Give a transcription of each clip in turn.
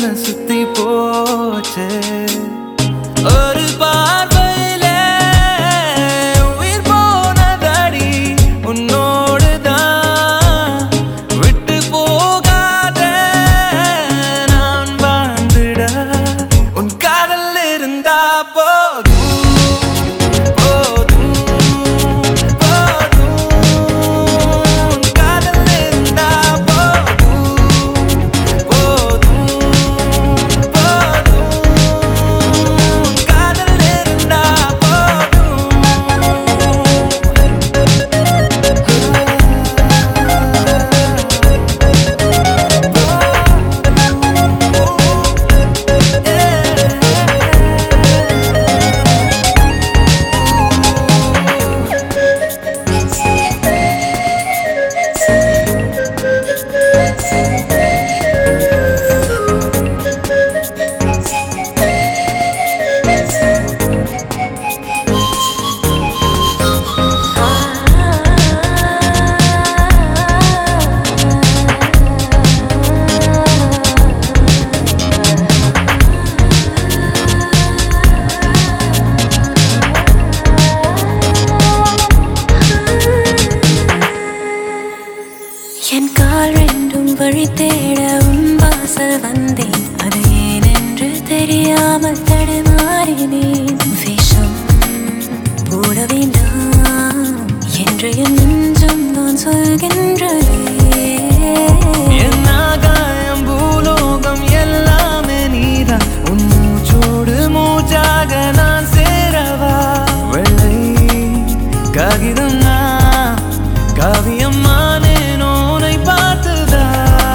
தலை சுத்தி போச்சே ஒரு பார்வையில உயிர் போனதடி உன்னோடுதான் விட்டு போகாத நான் வாழ்ந்திட உன் காதல் இருந்தா போதும் போதும் போதும் உன் காதல் இருந்தா போதும் போதும் போதும் உன் காதல் இருந்தா என் கால் ரெண்டும் வழி தேட உன் வாசல் வந்தேன் அது ஏனென்று தெரியாமல் தடுமாறினேன் விஷம் போட வேண்டாம் என்று என் நெஞ்சம் நான் சொல்கின்றதே என் ஆகாயம் பூலோகம் எல்லாமே நீதான் உன் மூச்சோடு மூச்சாக நான் சேரவா வெள்ளை காகிதம் நான் காவியம் மானேனோனை பார்த்துதான்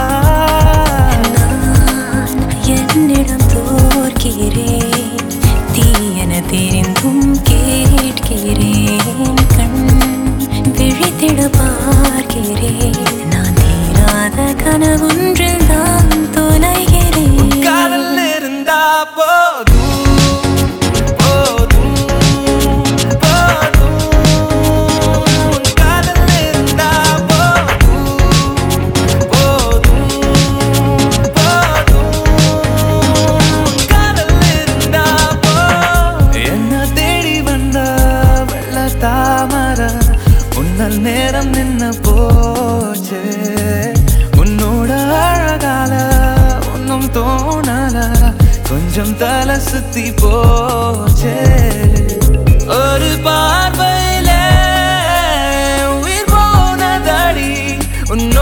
நான் என்னிடம் தோற்கிறேன் தீயன தெரிந்தும் கேட்கிறேன் கண் விழித்திட பார்க்கிறேன் நான் தீராத கனவொன்றில் தான் தொலைகிறேன் காதல் இருந்தா போதும் போதும் போதும் உன் காதல் இருந்தா போதும் போதும் போதும் உன் காதல் இருந்தா போதும் என்ன தேடி வந்த வெள்ள தாமர உன்னல் நேரம் நின்ன போச்சு உன்னோட அழகால ஒன்னும் தோணல கொஞ்சம் தலை சுத்தி போச்சே ஒரு பார்வையில உயிர் போனதடி உன்னோட